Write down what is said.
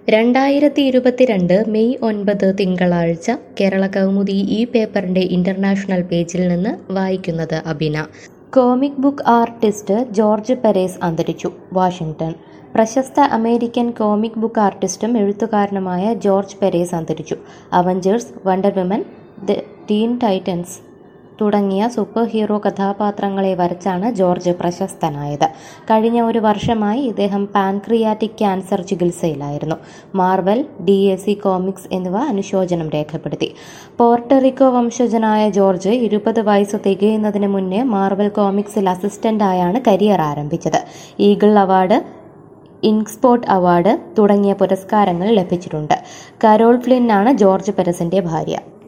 രണ്ടായിരത്തി ഇരുപത്തിരണ്ട് മെയ് ഒൻപത് തിങ്കളാഴ്ച കേരള കൗമുദി ഈ പേപ്പറിന്റെ ഇന്റർനാഷണൽ പേജിൽ നിന്ന് വായിക്കുന്നത് Abina comic book artist George Perez അന്തരിച്ചു വാഷിംഗ്ടൺ പ്രശസ്ത അമേരിക്കൻ കോമിക് ബുക്ക് ആർട്ടിസ്റ്റും എഴുത്തുകാരനുമായ ജോർജ് പെരേസ് അന്തരിച്ചു Avengers wonder women the teen Titans തുടങ്ങിയ സൂപ്പർ ഹീറോ കഥാപാത്രങ്ങളെ വരച്ചാണ് ജോർജ് പ്രശസ്തനായത് കഴിഞ്ഞ ഒരു വർഷമായി ഇദ്ദേഹം പാൻക്രിയാറ്റിക് ക്യാൻസർ ചികിത്സയിലായിരുന്നു Marvel D A C comics എന്നിവ അനുശോചനം രേഖപ്പെടുത്തി പോർട്ടറിക്കോ വംശജനായ ജോർജ് ഇരുപത് വയസ്സ് തികയുന്നതിന് മുന്നേ മാർവൽ കോമിക്സിൽ അസിസ്റ്റന്റായാണ് കരിയർ ആരംഭിച്ചത് ഈഗിൾ അവാർഡ് ഇങ്ക്സ്പോർട്ട് അവാർഡ് തുടങ്ങിയ പുരസ്കാരങ്ങൾ ലഭിച്ചിട്ടുണ്ട് കരോൾ ഫ്ലിൻ ആണ് ജോർജ് പെരസിന്റെ ഭാര്യ